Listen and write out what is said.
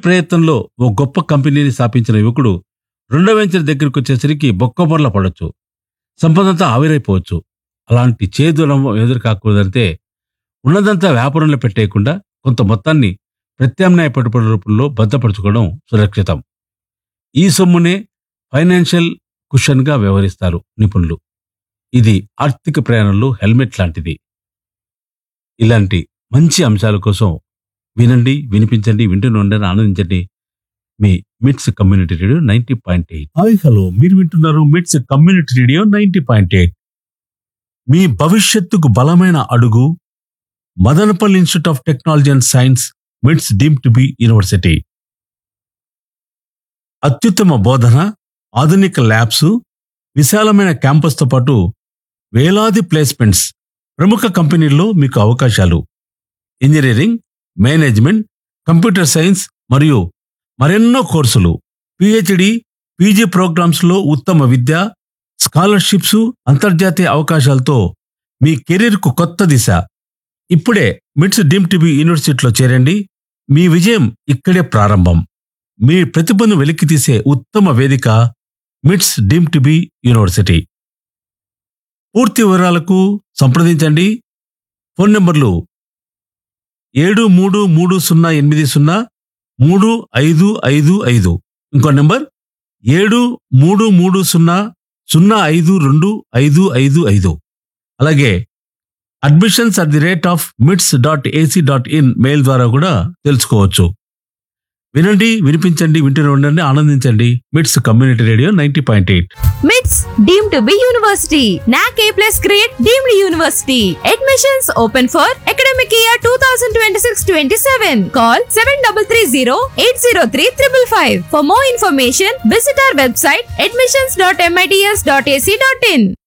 ప్రయత్నంలో ఓ గొప్ప కంపెనీని స్థాపించిన యువకుడు రెండో వెంచర్ దగ్గరికి వచ్చేసరికి బొక్కబొర్ల పడొచ్చు సంపదంతా ఆవిరైపోవచ్చు అలాంటి చేదులం ఎదురు కాకూడదంటే ఉన్నదంతా వ్యాపారంలో పెట్టేయకుండా కొంత మొత్తాన్ని ప్రత్యామ్నాయ పెట్టుబడి రూపంలో భద్రపరచుకోవడం సురక్షితం ఈ సొమ్మునే ఫైనాన్షియల్ కుషన్గా వ్యవహరిస్తారు నిపుణులు ఇది ఆర్థిక ప్రయాణంలో హెల్మెట్ లాంటిది ఇలాంటి మంచి అంశాల కోసం వినండి వినిపించండి వింటూనే ఉండండి ఆనందించండి మీ MITS community radio ninety point eight hi hello మీరు వింటున్నారు MITS community radio ninety point eight మీ భవిష్యత్తుకు బలమైన అడుగు Madanapalle institute of technology and science MITS deem to be university అత్యుత్తమ బోధన ఆధునిక ల్యాబ్స్ విశాలమైన క్యాంపస్తో పాటు వేలాది ప్లేస్మెంట్స్ ప్రముఖ కంపెనీల్లో మీకు అవకాశాలు ఇంజనీరింగ్ మేనేజ్మెంట్ కంప్యూటర్ సైన్స్ మరియు మరెన్నో కోర్సులు పిహెచ్డి పీజీ ప్రోగ్రామ్స్లో ఉత్తమ విద్య స్కాలర్షిప్స్ అంతర్జాతీయ అవకాశాలతో మీ కెరీర్కు కొత్త దిశ ఇప్పుడే మిట్స్ డీమ్ టీబీ యూనివర్సిటీలో చేరండి మీ విజయం ఇక్కడే ప్రారంభం మీ ప్రతిభను వెలికితీసే ఉత్తమ వేదిక మిట్స్ డీమ్ టీబీ యూనివర్సిటీ పూర్తి వివరాలకు సంప్రదించండి ఫోన్ నంబర్లు ఏడు మూడు మూడు సున్నా ఎనిమిది సున్నా మూడు ఐదు ఐదు ఐదు ఇంకో నెంబర్ ఏడు మూడు మూడు సున్నా సున్నా ఐదు రెండు ఐదు ఐదు ఐదు అలాగే admissions at the rate of MITS dot AC dot in mail ద్వారా కూడా తెలుసుకోవచ్చు వినండి వినిపించండి వింటూనే ఉండండి ఆనందించండి MITS community radio ninety point eight MITS deem to be university NAAC A plus grade deemed university admissions open for academic year two thousand twenty six twenty seven call seven double three zero eight zero three triple five for more information visit our website admissions dot MITS dot AC dot in